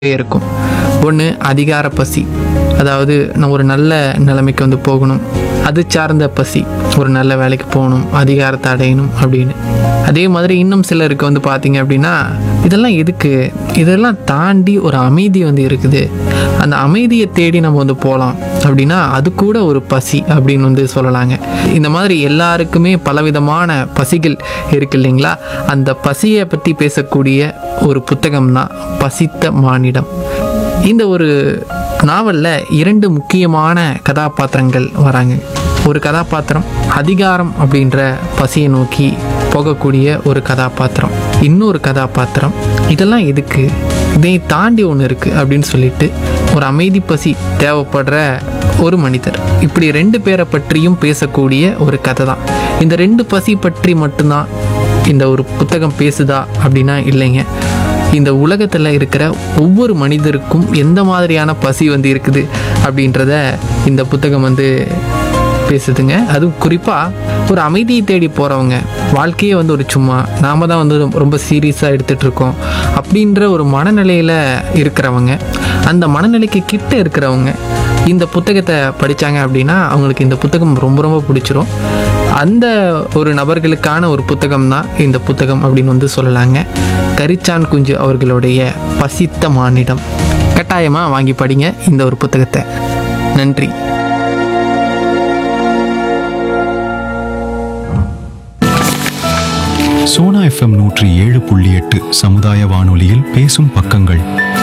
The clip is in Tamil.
இருக்கும் ஒன்று அதிகார பசி அதாவது நான் ஒரு நல்ல நிலைமைக்கு வந்து போகணும் அது சார்ந்த பசி ஒரு நல்ல வேலைக்கு போகணும் அதிகாரத்தை அடையணும் அப்படின்னு அதே மாதிரி இன்னும் சிலருக்கு வந்து பார்த்தீங்க அப்படின்னா இதெல்லாம் எதுக்கு இதெல்லாம் தாண்டி ஒரு அமைதி வந்து இருக்குது அந்த அமைதியை தேடி நம்ம வந்து போகலாம் அப்படின்னா அது கூட ஒரு பசி அப்படின்னு வந்து சொல்லலாங்க இந்த மாதிரி எல்லாருக்குமே பலவிதமான பசிகள் இருக்கு இல்லைங்களா அந்த பசியை பற்றி பேசக்கூடிய ஒரு புத்தகம் தான் பசித்த மானிடம் இந்த ஒரு நாவலில் இரண்டு முக்கியமான கதாபாத்திரங்கள் வராங்க ஒரு கதாபாத்திரம் அதிகாரம் அப்படின்ற பசியை நோக்கி போகக்கூடிய ஒரு கதாபாத்திரம் இன்னொரு கதாபாத்திரம் இதெல்லாம் எதுக்கு இதை தாண்டி ஒன்று இருக்குது அப்படின்னு சொல்லிட்டு ஒரு அமைதி பசி தேவைப்படுற ஒரு மனிதர் இப்படி ரெண்டு பேரை பற்றியும் பேசக்கூடிய ஒரு கதை தான் இந்த ரெண்டு பசி பற்றி மட்டும்தான் இந்த ஒரு புத்தகம் பேசுதா அப்படின்னா இல்லைங்க இந்த உலகத்தில் இருக்கிற ஒவ்வொரு மனிதருக்கும் எந்த மாதிரியான பசி வந்து இருக்குது அப்படின்றத இந்த புத்தகம் வந்து பேசுதுங்க அதுவும் குறிப்பாக ஒரு அமைதியை தேடி போகிறவங்க வாழ்க்கையே வந்து ஒரு சும்மா நாம தான் வந்து ரொம்ப சீரியஸாக எடுத்துகிட்டு இருக்கோம் அப்படின்ற ஒரு மனநிலையில் இருக்கிறவங்க அந்த மனநிலைக்கு கிட்ட இருக்கிறவங்க இந்த புத்தகத்தை படித்தாங்க அப்படின்னா அவங்களுக்கு இந்த புத்தகம் ரொம்ப ரொம்ப பிடிச்சிரும் அந்த ஒரு நபர்களுக்கான ஒரு புத்தகம் தான் இந்த புத்தகம் அப்படின்னு வந்து சொல்லலாங்க கரிச்சான் குஞ்சு அவர்களுடைய பசித்த மானிடம் கட்டாயமாக வாங்கி படிங்க இந்த ஒரு புத்தகத்தை நன்றி சோனா எஃப்எம் நூற்றி ஏழு புள்ளி எட்டு சமுதாய வானொலியில் பேசும் பக்கங்கள்